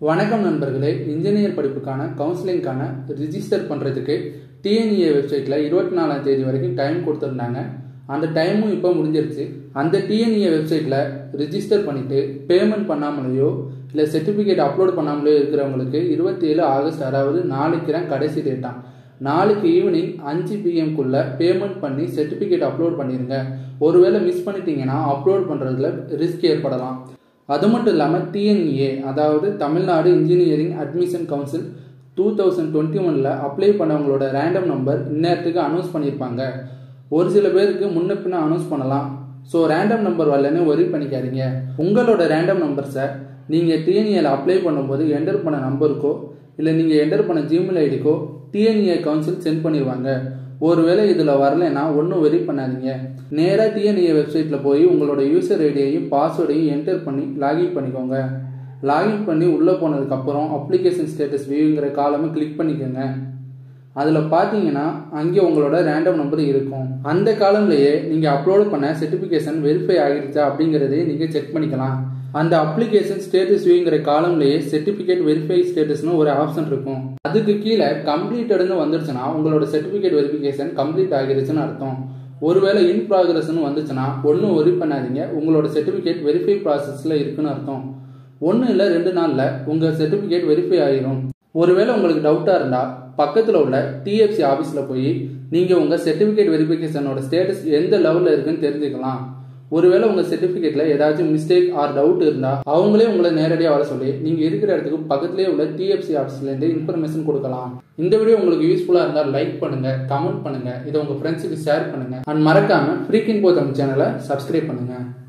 வணக்கம் நண்பர்களே இன்ஜினியர் படிப்புக்கான கவுன்சிலிங்கான ரிஜிஸ்டர் பண்ணுறதுக்கு டிஎன்இஏ வெப்சைட்டில் இருபத்தி நாலாம் தேதி வரைக்கும் டைம் கொடுத்துருந்தாங்க அந்த டைமும் இப்போ முடிஞ்சிருச்சு அந்த டிஎன்இஏ வெப்சைட்டில் ரிஜிஸ்டர் பண்ணிவிட்டு பேமெண்ட் பண்ணாமலேயோ இல்லை சர்டிஃபிகேட் அப்லோட் பண்ணாமலேயோ இருக்கிறவங்களுக்கு இருபத்தி ஏழு ஆகஸ்ட் அதாவது நாளைக்கு தான் கடைசி டேட்டாம் நாளைக்கு ஈவினிங் அஞ்சு பிஎம்குள்ளே பேமெண்ட் பண்ணி சர்டிஃபிகேட் அப்லோட் பண்ணிடுங்க ஒருவேளை மிஸ் பண்ணிட்டீங்கன்னா அப்லோட் பண்ணுறதுல ரிஸ்க் ஏற்படலாம் அது மட்டும் இல்லாமல் டிஎன்இஏ அதாவது Tamil Nadu engineering admission council two thousand twenty ஒனில் அப்ளை பண்ணவங்களோட ரேண்டம் நம்பர் இந்நேரத்துக்கு அனௌன்ஸ் பண்ணியிருப்பாங்க ஒரு சில பேருக்கு முன்ன பின்ன அனௌன்ஸ் பண்ணலாம் ஸோ ரேண்டம் நம்பர் வரலன்னு ஒரி பண்ணிக்காதீங்க உங்களோட ரேண்டம் நம்பர்ஸை நீங்கள் டிஎன்இஏல அப்ளை பண்ணும்போது என்டர் பண்ண நம்பருக்கோ இல்லை நீங்கள் என்டர் பண்ண ஜிமெயில் ஐடிக்கோ டிஎன்இஏ கவுன்சில் சென்ட் பண்ணிடுவாங்க ஒருவேளை இதில் வரலைன்னா ஒன்றும் வெரி பண்ணாதீங்க நேராக டிஎன்ஏ வெப்சைட்டில் போய் உங்களோட யூசர் ஐடியையும் பாஸ்வேர்டையும் என்டர் பண்ணி லாகின் பண்ணிக்கோங்க லாகின் பண்ணி உள்ளே போனதுக்கப்புறம் அப்ளிகேஷன் ஸ்டேட்டஸ் வியூங்கிற காலமை கிளிக் பண்ணிக்கோங்க அதில் பார்த்தீங்கன்னா அங்கே உங்களோட ரேண்டம் நம்பர் இருக்கும் அந்த காலம்லேயே நீங்கள் அப்லோட் பண்ண சர்டிஃபிகேஷன் வெரிஃபை ஆகிருச்சா அப்படிங்கிறதையும் நீங்கள் செக் பண்ணிக்கலாம் அந்த அப்ளிகேஷன் ஸ்டேட்டஸ் வியூங்கிற காலம்லேயே சர்டிஃபிகேட் வெரிஃபை ஸ்டேட்டஸ்னு ஒரு ஆப்ஷன் இருக்கும் அதுக்கு கீழே கம்ப்ளீட்டட்னு வந்துருச்சுன்னா உங்களோட சர்டிஃபிகேட் வெரிஃபிகேஷன் கம்ப்ளீட் ஆகிருச்சுன்னு அர்த்தம் ஒருவேளை இன் ப்ராக்ரஸ்னு வந்துச்சுன்னா ஒன்றும் ஒரி பண்ணாதீங்க உங்களோட சர்டிஃபிகேட் வெரிஃபை ப்ராசஸில் இருக்குன்னு அர்த்தம் ஒன்று இல்லை ரெண்டு நாளில் உங்கள் சர்டிஃபிகேட் வெரிஃபை ஆகிரும் ஒருவேளை உங்களுக்கு டவுட்டாக இருந்தால் பக்கத்தில் உள்ள டிஎஃப்சி ஆஃபீஸில் போய் நீங்கள் உங்கள் சர்டிஃபிகேட் வெரிஃபிகேஷனோட ஸ்டேட்டஸ் எந்த லெவலில் இருக்குன்னு தெரிஞ்சுக்கலாம் ஒருவேளை உங்கள் சர்டிஃபிகேட்டில் ஏதாச்சும் மிஸ்டேக் ஆர் டவுட் இருந்தால் அவங்களே உங்களை நேரடியாக வர சொல்லி நீங்கள் இருக்கிற இடத்துக்கு பக்கத்துலேயே உள்ள டிஎஃப்சி ஆஃபீஸ்லேருந்து இன்ஃபர்மேஷன் கொடுக்கலாம் இந்த வீடியோ உங்களுக்கு யூஸ்ஃபுல்லாக இருந்தால் லைக் பண்ணுங்கள் கமெண்ட் பண்ணுங்கள் இதை உங்கள் ஃப்ரெண்ட்ஸுக்கு ஷேர் பண்ணுங்கள் அண்ட் மறக்காமல் ஃப்ரீக்கின் போ தமிழ் சேனலை சப்ஸ்கிரைப் பண்ணுங்கள்